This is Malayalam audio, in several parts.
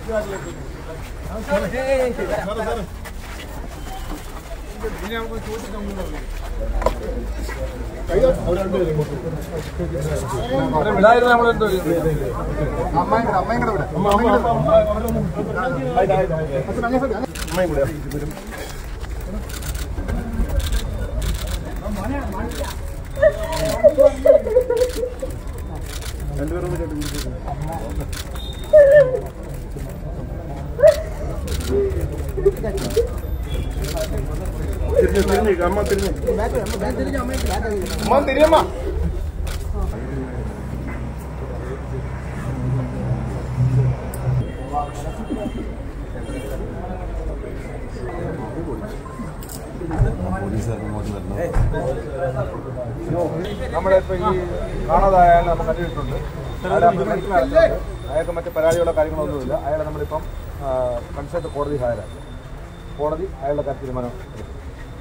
വിടായിരുന്നു നമ്മളെന്തോ അമ്മ തിരിയമ്മ നമ്മുടെ ഇപ്പൊ ഈ കാണാതായാലും നമുക്ക് കണ്ടിട്ടുണ്ട് അയാളെ നമ്മൾ മെഡിക്കൽ നടത്തുന്നുണ്ട്. അയാൾക്ക് മറ്റ് പരാതികളോ കാര്യങ്ങളൊന്നുമില്ല അയാളെ നമ്മളിപ്പം കൺസൾട്ട് കോടതി ഹാജരാക്കി കോടതി അയാളുടെ കാര്യത്തിൽ തീരുമാനം എടുക്കും.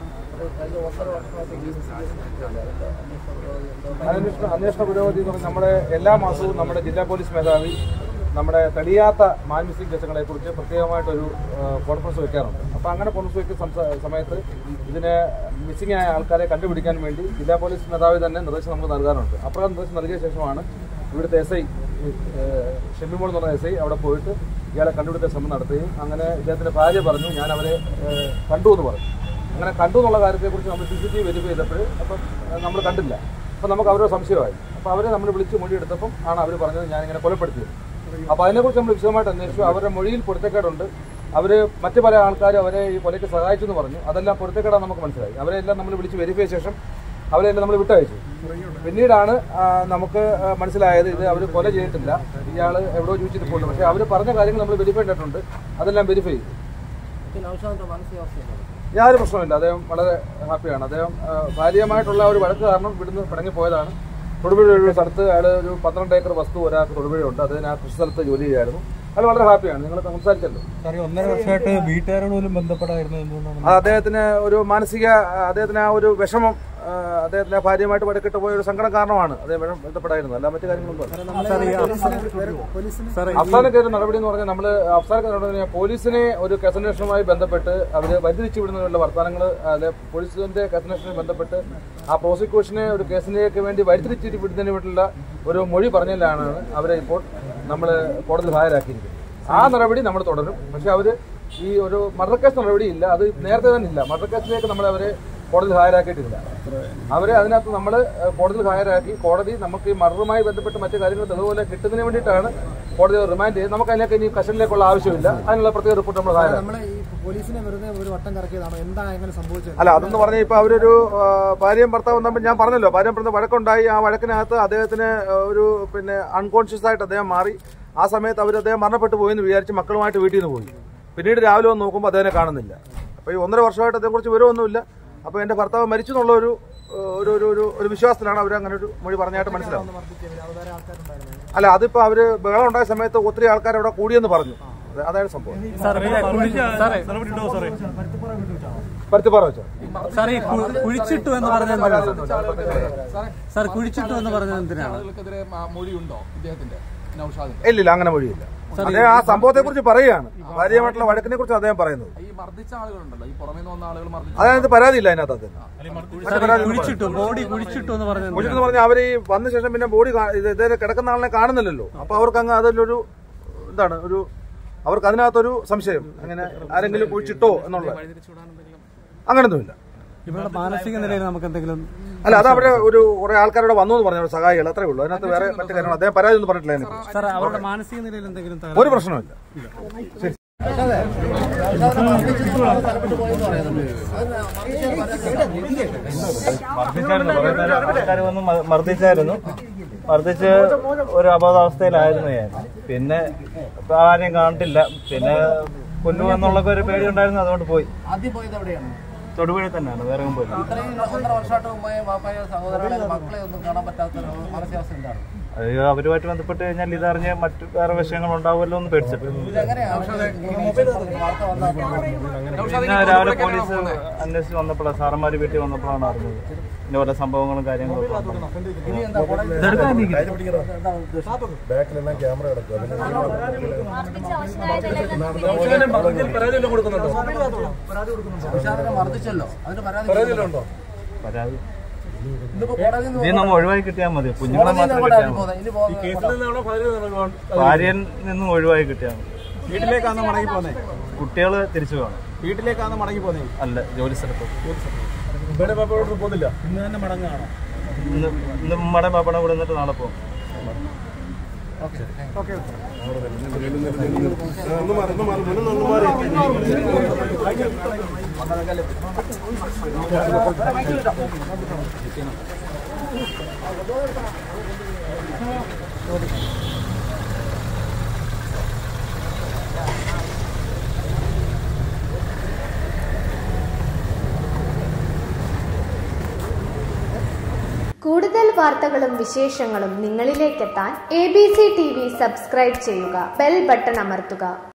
അന്വേഷണ അന്വേഷണ പുരോഗതി എന്ന് പറഞ്ഞാൽ നമ്മുടെ എല്ലാ മാസവും നമ്മുടെ ജില്ലാ പോലീസ് മേധാവി നമ്മുടെ തെളിയാത്ത മാൻമിസിംഗ് കേസുകളെ കുറിച്ച് പ്രത്യേകമായിട്ടൊരു കോൺഫറൻസ് വെക്കാറുണ്ട് അപ്പോൾ അങ്ങനെ കോൺഫറൻസ് വെക്കുന്ന സംസ- സമയത്ത് ഇതിനെ മിസ്സിംഗ് ആയ ആൾക്കാരെ കണ്ടുപിടിക്കാൻ വേണ്ടി ജില്ലാ പോലീസ് മേധാവി തന്നെ നിർദ്ദേശം നമുക്ക് നൽകാറുണ്ട് അപ്പോൾ ആ നിർദ്ദേശം നൽകിയ ശേഷമാണ് ഇവിടുത്തെ എസ് ഐ ഷെമ്മിമോൾ എന്ന് പറഞ്ഞ എസ് ഐ അവിടെ പോയിട്ട് ഇയാളെ കണ്ടുപിടുത്ത ശ്രമം നടത്തുകയും അങ്ങനെ ഇദ്ദേഹത്തിന്റെ ഭാര്യ പറഞ്ഞു ഞാൻ അവരെ ഏഹ്, കണ്ടു എന്ന് പറഞ്ഞു അങ്ങനെ കണ്ടു എന്നുള്ള കാര്യത്തെക്കുറിച്ച് നമ്മൾ C C T V verify ചെയ്തപ്പോൾ അപ്പം നമ്മൾ കണ്ടില്ല അപ്പം നമുക്ക് അവരുടെ സംശയമായി അപ്പോൾ അവരെ നമ്മൾ വിളിച്ച് മൊഴി എടുത്തപ്പം ആണ് അവർ പറഞ്ഞത് ഞാനിങ്ങനെ കൊലപ്പെടുത്തിയത് അപ്പോൾ അതിനെക്കുറിച്ച് നമ്മൾ വിശദമായിട്ട് അന്വേഷിച്ചു അവരുടെ മൊഴിയിൽ പൊരുത്തക്കേടുണ്ട് അവർ മറ്റു പല ആൾക്കാരും അവരെ ഈ കൊലയ്ക്ക് സഹായിച്ചു എന്ന് പറഞ്ഞു അതെല്ലാം പൊരുത്തക്കേടാന്ന് നമുക്ക് മനസ്സിലായി അവരെല്ലാം നമ്മൾ വിളിച്ച് വെരിഫൈ ചെയ്ത ശേഷം അവരെല്ലാം നമ്മൾ വിട്ടയച്ചു പിന്നീടാണ് ആ, നമുക്ക് ആ, മനസ്സിലായത് ഇത് അവർ കൊല ചെയ്തിട്ടില്ല ഇയാൾ എവിടെയോ ചോദിച്ചിട്ട് പോകുന്നു പക്ഷേ അവർ പറഞ്ഞ കാര്യങ്ങൾ നമ്മൾ വെരിഫൈ ചെയ്തിട്ടുണ്ട് അതെല്ലാം വെരിഫൈ ചെയ്തു യാതൊരു പ്രശ്നമില്ല അദ്ദേഹം വളരെ ഹാപ്പിയാണ് അദ്ദേഹം ആ, ഭാര്യയുമായിട്ടുള്ള ഒരു വഴക്ക് കാരണം ഇവിടുന്ന് പിടങ്ങി പോയതാണ് തൊടുപുഴ ഒരു സ്ഥലത്ത് അയാൾ ഒരു പന്ത്രണ്ട് ഏക്കർ വസ്തു ഒരാൾക്ക് തൊടുപുഴയുണ്ട് അതിന് ആ കൃഷി സ്ഥലത്ത് ജോലി ചെയ്യായിരുന്നു അയാൾ വളരെ ഹാപ്പിയാണ് നിങ്ങൾ സംസാരിച്ചല്ലോ സാറേ ഒന്നര വർഷമായിട്ട് വീട്ടുകാരോട് പോലും ബന്ധപ്പെടായിരുന്നു എന്തുകൊണ്ടാണ് അത് അദ്ദേഹത്തിന് ഒരു മാനസിക അദ്ദേഹത്തിന് ആ ഒരു വിഷമം ആ, അദ്ദേഹത്തിന്റെ ഭാര്യയുമായിട്ട് വടക്കിട്ട് പോയ ഒരു സങ്കടം കാരണമാണ് അദ്ദേഹം വിഷം ബന്ധപ്പെടായിരുന്നു അല്ല മറ്റു കാര്യങ്ങളൊന്നും അഫ്സാനൊക്കെ നടപടി എന്ന് പറഞ്ഞാൽ നമ്മൾ അഫ്സാനൊക്കെ നടപടി പോലീസിനെ ഒരു കേസന്വേഷണവുമായി ബന്ധപ്പെട്ട് അവർ വഴിതിരിച്ചു വിടുന്നതിനുള്ള വർത്തമാനങ്ങൾ അല്ലെ പോലീസിന്റെ കേസന്വേഷണവുമായി ബന്ധപ്പെട്ട് ആ പ്രോസിക്യൂഷനെ ഒരു കേസിലേക്ക് വേണ്ടി വഴിതിരിച്ചു വിടുന്നതിന് വേണ്ടിയുള്ള ഒരു മൊഴി പറഞ്ഞതിലാണ് അവരെ ഇപ്പോൾ നമ്മൾ കോടതിയിൽ ഹാജരാക്കിയിരിക്കുന്നത് ആ നടപടി നമ്മൾ തുടരും പക്ഷെ അവർ ഈ ഒരു മർഡർ കേസ് നടപടി ഇല്ല അത് നേരത്തെ തന്നെ ഇല്ല മർഡർ കേസിലേക്ക് നമ്മൾ അവരെ കോടതിയിൽ ഹാജരാക്കിയിട്ടില്ല അവരെ അതിനകത്ത് നമ്മൾ കോടതിയിൽ ഹാജരാക്കി കോടതി നമുക്ക് ഈ മർഡറുമായി ബന്ധപ്പെട്ട് മറ്റു കാര്യങ്ങൾ തെളിവുപോലെ കിട്ടുന്നതിന് വേണ്ടിയിട്ടാണ് കോടതി റിമാൻഡ് ചെയ്ത് നമുക്ക് അതിലേക്ക് ഇനി കസ്റ്റഡിയിലേക്കുള്ള ആവശ്യമില്ല അതിനുള്ള പ്രത്യേക റിപ്പോർട്ട് നമ്മൾ ഹാജരാക്കി നമ്മളെ ഈ പോലീസിനെ വെറുതെ ഒരു വട്ടം കറക്കിയതാണോ എന്താണ് അങ്ങനെ സംഭവിച്ചത് അല്ല അതെന്ന് പറഞ്ഞാൽ ഇപ്പൊ അവരൊരു ആ, ഭാര്യയും ഭർത്താവും തമ്മിൽ ഞാൻ പറഞ്ഞല്ലോ ഭാര്യയും ഭർത്താവ് വഴക്കുണ്ടായി ആ വഴക്കിനകത്ത് അദ്ദേഹത്തിന് ആ, ഒരു പിന്നെ അൺകോൺഷ്യസ് ആയിട്ട് അദ്ദേഹം മാറി ആ സമയത്ത് അവർ അദ്ദേഹം മരണപ്പെട്ടു പോയെന്ന് വിചാരിച്ച് മക്കളുമായിട്ട് വീട്ടിൽ നിന്ന് പോയി പിന്നീട് രാവിലെ വന്ന് നോക്കുമ്പോൾ അദ്ദേഹനെ കാണുന്നില്ല അപ്പൊ ഈ ഒന്നര വർഷമായിട്ട് അതേക്കുറിച്ച് വിവരമൊന്നുമില്ല അപ്പൊ എന്റെ ഭർത്താവ് മരിച്ചു എന്നുള്ള ഒരു ആ, ഒരു ഒരു ഒരു ഒരു വിശ്വാസത്തിലാണ് അവർ അങ്ങനെ ഒരു മൊഴി പറഞ്ഞായിട്ട് മനസ്സിലാവും വേറെ ആൾക്കാരുണ്ടായിരുന്നു അല്ല അതിപ്പോ അവര് ബഹളം ഉണ്ടായ സമയത്ത് ഒത്തിരി ആൾക്കാർ അവിടെ കൂടിയെന്ന് പറഞ്ഞു അത് അതാണ് സംഭവം പരുത്തിപ്പാറ വെച്ചോ സാറേ ഈ കു- കുഴിച്ചിട്ടു എന്ന് പറഞ്ഞത് എന്തിനാണ്? സാർ കുഴിച്ചിട്ടു എന്ന് പറഞ്ഞത് എന്തിനാണ് ആളുകൾക്കെതിരെ മ- മൊഴിയുണ്ടോ ഇദ്ദേഹത്തിന്റെ നൌഷാദിന്റെ ഇല്ലില്ല അങ്ങനെ മൊഴിയില്ല അദ്ദേഹം ആ സംഭവത്തെ കുറിച്ച് പറയുകയാണ് ഭാര്യയുമായിട്ടുള്ള വഴക്കിനെ കുറിച്ച് അദ്ദേഹം പറയുന്നത് ഈ മർദ്ദിച്ച ആളുകളുണ്ടല്ലോ ഈ പുറമേ നിന്ന് വന്ന ആളുകൾ മർദ്ദിച്ച അതായത് പരാതിയില്ല അതിനകത്ത് അദ്ദേഹം സാർ ഈ കുഴിച്ചിട്ടു ബോഡി കുഴിച്ചിട്ടു എന്ന് പറഞ്ഞത് എന്തിനാണ്? എന്ന് പറഞ്ഞാൽ അവർ ഈ വന്ന ശേഷം പിന്നെ ബോഡി ഇതേ കിടക്കുന്ന ആളിനെ കാണുന്നില്ലല്ലോ അപ്പൊ അവർക്ക് അങ്ങ് അതിലൊരു എന്താണ് ഒരു അവർക്ക് അതിനകത്തൊരു സംശയം അങ്ങനെ ആരെങ്കിലും കുഴിച്ചിട്ടോ എന്നുള്ള അങ്ങനൊന്നുമില്ല ഇവരുടെ മാനസിക നിലയിൽ നമുക്ക് എന്തെങ്കിലും അല്ല അത് അവിടെ ഒരു കുറെ ആൾക്കാരുടെ വന്നു എന്ന് പറഞ്ഞു സഹായികൾ അത്രേ ഉള്ളൂ അതിനകത്ത് വേറെ മറ്റു കാര്യങ്ങൾ അദ്ദേഹം പരാതി ഒന്നും പറഞ്ഞിട്ടില്ല അതിനെക്കുറിച്ച് സാർ അവരുടെ മാനസിക നിലയിൽ എന്തെങ്കിലും തകരാറ് ഒരു പ്രശ്നമില്ല ആൾക്കാർ വന്ന് മ- മർദ്ദിച്ചായിരുന്നു മർദ്ദിച്ച് ഒരു അബോധാവസ്ഥയിലായിരുന്നു ഞാൻ പിന്നെ ഇപ്പൊ ആരെയും കണ്ടില്ല പിന്നെ കൊല്ലുമെന്നുള്ള ഒരു പേടി ഉണ്ടായിരുന്നു അതുകൊണ്ട് പോയി ആദ്യം പോയത് എവിടെയാണ് തൊടുപുഴ തന്നെയാണ് വേറെ പോയി ഇത്രയും ഒന്നര വർഷമായിട്ട് ഉമ്മയെ വാപ്പായോ സഹോദരങ്ങളെ മക്കളെ ഒന്നും കാണാൻ പറ്റാത്ത ഒരു മാനസികാവസ്ഥ എന്താണ് അത് അവരുമായിട്ട് ബന്ധപ്പെട്ട് കഴിഞ്ഞാൽ ഇതറിഞ്ഞ് മറ്റു വേറെ വിഷയങ്ങൾ ഉണ്ടാവുമല്ലോ എന്ന് പേടിച്ചിട്ട് പിന്നെ രാവിലെ പോലീസ് അന്വേഷിച്ച് വന്നപ്പോഴാണ് സാറന്മാര് വീട്ടിൽ വന്നപ്പോഴാണ് അറിഞ്ഞത് പിന്നെ ഓരോ സംഭവങ്ങളും കാര്യങ്ങളും ഒക്കെ വന്നത്. ബാക്കിലെല്ലാം ക്യാമറ കിടക്കും മർദ്ദിച്ചല്ലോ അതിന് പരാതി പരാതി ഇന്നിപ്പോ കോടതിയിൽ നിന്ന് ഇതിൽ നമ്മൾ ഒഴിവായി കിട്ടിയാൽ മതി കുഞ്ഞുങ്ങളെ മാത്രം കിട്ടിയാൽ മതി ഇനി പോകുന്ന ഭാര്യയിൽ നിന്നും ഒഴിവായി കിട്ടിയാൽ മതി വീട്ടിലേക്കാണ് മടങ്ങി പോന്നെ കുട്ടികള് തിരിച്ചു വേണം വീട്ടിലേക്കാണ് മടങ്ങി പോന്നെ അല്ല ജോലി സ്ഥലത്ത് ഇവിടെ പാപ്പോട്ട് പോകുന്നില്ല ഇന്ന് തന്നെ മടങ്ങുകയാണോ ഇന്ന് ഇന്ന് ഉമ്മയുടെ പാപ്പയുടെ കൂടെ നിന്നിട്ട് നാളെ പോകും ഒന്ന് മാറി ഒന്ന് മാറി മുന്നേ ഒന്ന് മാറി കൂടുതൽ വാർത്തകളും വിശേഷങ്ങളും നിങ്ങളിലേക്കെത്താൻ A B C T V subscribe ചെയ്യുക ബെൽ ബട്ടൺ അമർത്തുക